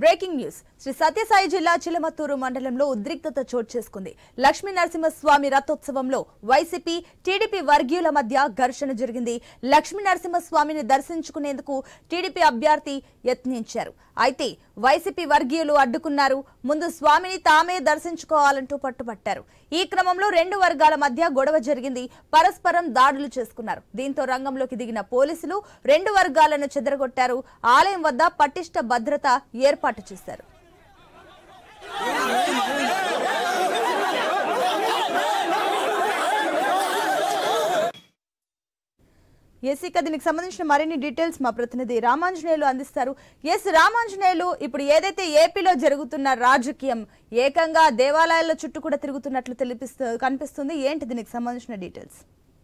breaking news Shri Sathya Sai జిల్లా చిలమత్తూరు మండలంలో ఉద్రిక్తత చోటు చేసుకుంది లక్ష్మీ నరసింహస్వామి రథోత్సవంలో వైసీపీ టీడీపీ వర్గీయుల మధ్య ఘర్షణ జరిగింది లక్ష్మీ నరసింహస్వామిని దర్శించుకునేందుకు టీడీపీ అభ్యర్థి యత్నించారు అయితే వైసీపీ వర్గీయులు అడ్డుకున్నారు ముందు స్వామిని తామే దర్శించుకోవాలంటూ పట్టుపట్టారు ఈ క్రమంలో రెండు వర్గాల మధ్య గొడవ జరిగింది పరస్పరం దాడులు చేసుకున్నారు దీంతో రంగంలోకి దిగిన పోలీసులు రెండు వర్గాలను చెదరగొట్టారు ఆలయం వద్ద పటిష్ట భద్రత ఏర్పాటు చేశారు ఎస్ ఇక దీనికి సంబంధించిన మరిన్ని డీటెయిల్స్ మా ప్రతినిధి రామాంజనేయులు అందిస్తారు ఎస్ రామాంజనేయులు ఇప్పుడు ఏదైతే ఏపీలో జరుగుతున్న రాజకీయం ఏకంగా దేవాలయాల చుట్టూ కూడా తిరుగుతున్నట్లు తెలిపిస్తూ కనిపిస్తుంది ఏంటి దీనికి సంబంధించిన డీటెయిల్స్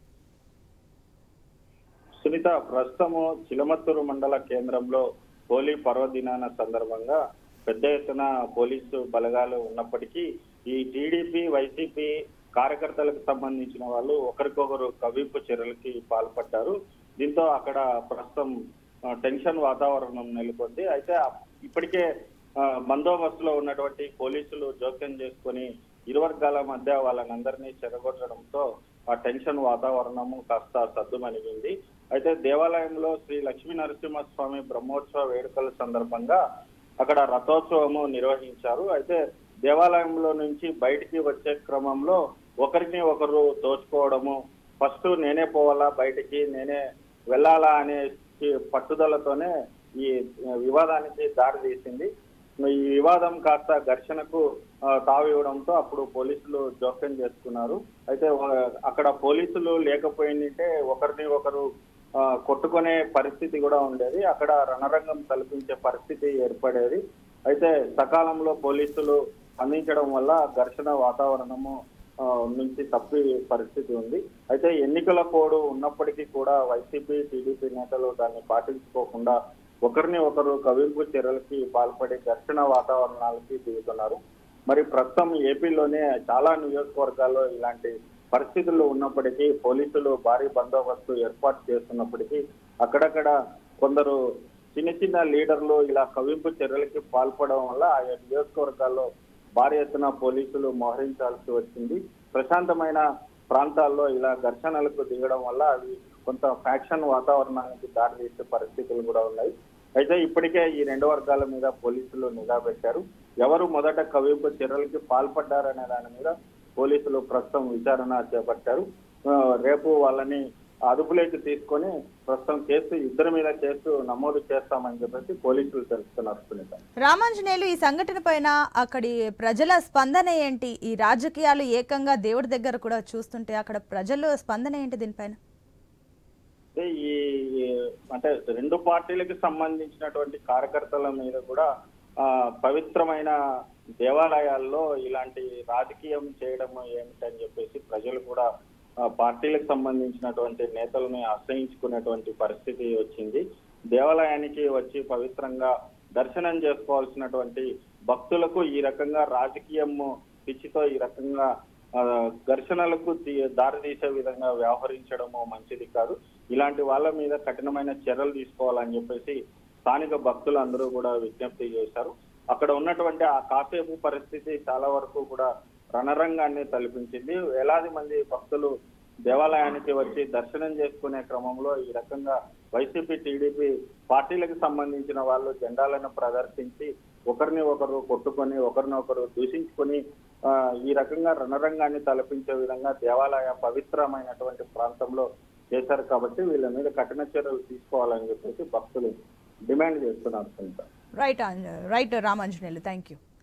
సునీత ప్రస్తుతము చిలమత్తూరు మండల కేంద్రంలో హోలీ పర్వదినాన సందర్భంగా పెద్ద ఎత్తున పోలీసు బలగాలు ఉన్నప్పటికీ ఈ టీడీపీ వైసీపీ కార్యకర్తలకు సంబంధించిన వాళ్ళు ఒకరికొకరు కవింపు చర్యలకి పాల్పడ్డారు దీంతో అక్కడ ప్రస్తుతం ఆ, టెన్షన్ వాతావరణం నెలకొంది అయితే ఇప్పటికే ఆ, బందోబస్తులో ఉన్నటువంటి పోలీసులు జోక్యం చేసుకొని ఇరు వర్గాల మధ్య వాళ్ళనందరినీ చెరగొట్టడంతో ఆ టెన్షన్ వాతావరణము కాస్త సద్దుమణిగింది అయితే దేవాలయంలో శ్రీ లక్ష్మీ నరసింహస్వామి బ్రహ్మోత్సవ వేడుకల సందర్భంగా అక్కడ రథోత్సవము నిర్వహించారు అయితే దేవాలయంలో నుంచి బయటికి వచ్చే క్రమంలో ఒకరిని ఒకరు దోచుకోవడము ఫస్ట్ నేనే పోవాలా బయటికి నేనే వెళ్ళాలా అనే పట్టుదలతోనే ఈ వివాదానికి దారి తీసింది ఈ వివాదం కాస్త ఘర్షణకు ఆ, తావు ఇవ్వడంతో అప్పుడు పోలీసులు జోక్యం చేసుకున్నారు అయితే వా- అక్కడ పోలీసులు లేకపోయిందంటే ఒకరిని ఒకరు ఆ, కొట్టుకునే పరిస్థితి కూడా ఉండేది అక్కడ రణరంగం కల్పించే పరిస్థితి ఏర్పడేది అయితే సకాలంలో పోలీసులు అందించడం వల్ల ఘర్షణ వాతావరణము ఆ, నుంచి తప్పి పరిస్థితి ఉంది అయితే ఎన్నికల కోడ్ ఉన్నప్పటికీ కూడా వైసీపీ టీడీపీ నేతలు దాన్ని పాటించుకోకుండా ఒకరిని ఒకరు కవింపు చర్యలకి పాల్పడి ఘర్షణ వాతావరణాలకి దిగుతున్నారు మరి ప్రస్తుతం ఏపీలోనే చాలా నియోజకవర్గాల్లో ఇలాంటి పరిస్థితులు ఉన్నప్పటికీ పోలీసులు భారీ బందోబస్తు ఏర్పాటు చేస్తున్నప్పటికీ అక్కడక్కడ కొందరు చిన్న చిన్న లీడర్లు ఇలా కవింపు చర్యలకి పాల్పడడం వల్ల ఆయా నియోజకవర్గాల్లో భారీ ఎత్తున పోలీసులు మోహరించాల్సి వచ్చింది ప్రశాంతమైన ప్రాంతాల్లో ఇలా ఘర్షణలకు దిగడం వల్ల అవి కొంత ఫ్యాక్షన్ వాతావరణానికి దారితీసే పరిస్థితులు కూడా ఉన్నాయి అయితే ఇప్పటికే ఈ రెండు వర్గాల మీద పోలీసులు నిఘా పెట్టారు ఎవరు మొదట కవింపు చర్యలకి పాల్పడ్డారనే దాని మీద పోలీసులు ప్రస్తుతం విచారణ చేపట్టారు ఆ, రేపు వాళ్ళని అదుపులోకి తీసుకొని ప్రస్తుతం కేసు ఇద్దరి మీద కేసు నమోదు చేస్తామని చెప్పేసి పోలీసులు తెలుస్తున్నారు సునీత రామాంజనేయులు ఈ సంఘటన పైన అక్కడి ప్రజల స్పందన ఏంటి ఈ రాజకీయాలు ఏకంగా దేవుడి దగ్గర కూడా చూస్తుంటే అక్కడ ప్రజల స్పందన ఏంటి దీనిపైన అంటే ఈ అంటే రెండు పార్టీలకు సంబంధించినటువంటి కార్యకర్తల మీద కూడా ఆ, పవిత్రమైన దేవాలయాల్లో ఇలాంటి రాజకీయం చేయడం ఏమిటని చెప్పేసి ప్రజలు కూడా ఆ, పార్టీలకు సంబంధించినటువంటి నేతలను ఆశ్రయించుకునేటువంటి పరిస్థితి వచ్చింది దేవాలయానికి వచ్చి పవిత్రంగా దర్శనం చేసుకోవాల్సినటువంటి భక్తులకు ఈ రకంగా రాజకీయం పిచ్చితో ఈ రకంగా ఆ, ఘర్షణలకు తీ- దారితీసే విధంగా వ్యవహరించడము మంచిది కాదు ఇలాంటి వాళ్ళ మీద కఠినమైన చర్యలు తీసుకోవాలని చెప్పేసి స్థానిక భక్తులు అందరూ కూడా విజ్ఞప్తి చేశారు అక్కడ ఉన్నటువంటి ఆ కాసేపు పరిస్థితి చాలా వరకు కూడా రణరంగాన్ని తలపించింది వేలాది మంది భక్తులు దేవాలయానికి వచ్చి దర్శనం చేసుకునే క్రమంలో ఈ రకంగా వైసీపీ టీడీపీ పార్టీలకు సంబంధించిన వాళ్ళు జెండాలను ప్రదర్శించి ఒకరిని ఒకరు కొట్టుకొని ఒకరినొకరు దూషించుకొని ఆ, ఈ రకంగా రణరంగాన్ని తలపించే విధంగా దేవాలయ పవిత్రమైనటువంటి ప్రాంతంలో చేశారు కాబట్టి వీళ్ళ మీద కఠిన చర్యలు తీసుకోవాలని చెప్పేసి భక్తులు డిమాండ్ చేస్తున్నారు Sunitha right right Ramanjaneyulu thank you